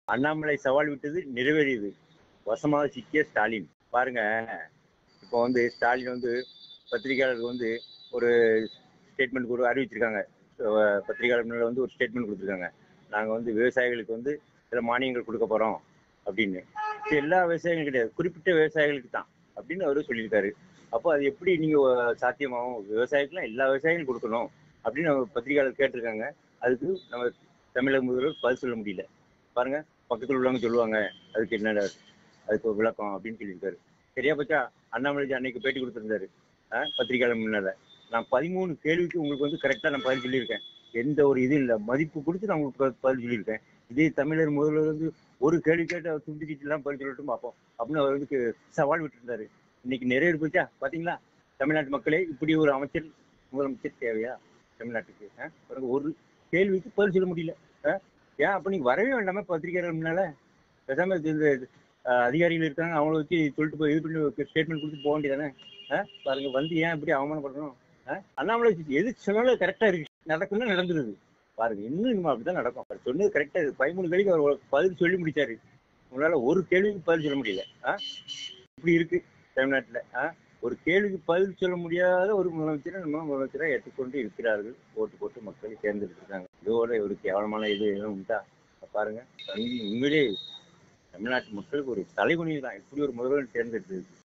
அண்ணாமலை சவால் விட்டது நிறைவேறியது வசமாக சிக்கிய ஸ்டாலின் பாருங்க இப்போ வந்து ஸ்டாலின் வந்து பத்திரிகையாளருக்கு வந்து ஒரு ஸ்டேட்மெண்ட் கூட அறிவிச்சிருக்காங்க அஹ் பத்திரிகையாளர் முன்னாடி வந்து ஒரு ஸ்டேட்மெண்ட் கொடுத்துருக்காங்க நாங்கள் வந்து விவசாயிகளுக்கு வந்து சில மானியங்கள் கொடுக்க போகிறோம் அப்படின்னு இது எல்லா விவசாயிகளும் கிடையாது குறிப்பிட்ட விவசாயிகளுக்கு தான் அப்படின்னு அவரு சொல்லியிருக்காரு அப்போ அது எப்படி நீங்கள் சாத்தியமாகும் விவசாயிக்கெல்லாம் எல்லா விவசாயிகளும் கொடுக்கணும் அப்படின்னு அவங்க பத்திரிகையாளர் கேட்டிருக்காங்க அதுக்கு நம்ம தமிழக முதல்வர் பதில் சொல்ல முடியல பாருங்க பக்கத்தில் உள்ளவங்க சொல்லுவாங்க அதுக்கு என்ன அதுக்கு ஒரு விளக்கம் அப்படின்னு சொல்லியிருக்காரு சரியா பச்சா அண்ணாமலை அன்னைக்கு பேட்டி கொடுத்துருந்தாரு ஆஹ் பத்திரிகையாளர் முன்னால நான் பதிமூணு கேள்விக்கு உங்களுக்கு வந்து கரெக்டாக நான் பதில் சொல்லியிருக்கேன் எந்த ஒரு இது இல்லை மதிப்பு கொடுத்து நான் உங்களுக்கு ப- பதில் சொல்லியிருக்கேன் இதே தமிழர் முதல்வர் வந்து ஒரு கேள்வி கேட்டு அவர் துண்டிச்சிட்டுலாம் பதில் சொல்லட்டும் பார்ப்போம் அப்படின்னு அவர் வந்து கு- சவால் விட்டுருந்தாரு இன்னைக்கு நிறைய போச்சா பாத்தீங்களா தமிழ்நாட்டு மக்களே இப்படி ஒரு அமைச்சர் முதலமைச்சர் தேவையா தமிழ்நாட்டுக்கு ஆஹ்? பாருங்க ஒரு கேள்விக்கு பதில் சொல்ல முடியல ஆஹ்? ஏன் அப்ப நீங்க வரவே வேண்டாமே பத்திரிகையாளர் முன்னால பேசாம இது- இந்த ஆஹ், அதிகாரிகள் இருக்காங்க அவங்கள வச்சு சொல்லிட்டு போய் இது பண்ணி ஸ்டேட்மெண்ட் கொடுத்து போக வேண்டியதானே பாருங்க வந்து ஏன் இப்படி அவமானப்படணும் ஆஹ்? அண்ணாமலை எது சொன்னாலும் கரெக்டா இருக்கு நடக்கும்னு நடந்துருது பாருங்க இன்னும் இனிமே அப்படிதான் நடக்கும் அவர் சொன்னது கரெக்டா பதிமூணு கேள்விக்கு அவர் பதில் சொல்லி முடிச்சாரு உங்களால ஒரு கேள்விக்கு பதில் சொல்ல முடியல ஆஹ்? இப்படி இருக்கு தமிழ்நாட்டுல ஆஹ்? ஒரு கேள்விக்கு பதில் சொல்ல முடியாத ஒரு முதலமைச்சரை நம்ம முதலமைச்சரை ஏற்றுக்கொண்டு இருக்கிறார்கள் ஓட்டு போட்டு மக்கள் தேர்ந்தெடுத்திருக்காங்க இதோட ஒரு கேவலமான இது எதுவும் உண்டா பாருங்க உண்மையிலே தமிழ்நாட்டு மக்களுக்கு ஒரு தலைகுனிவு தான் இப்படி ஒரு முதல்வர் தேர்ந்தெடுத்தது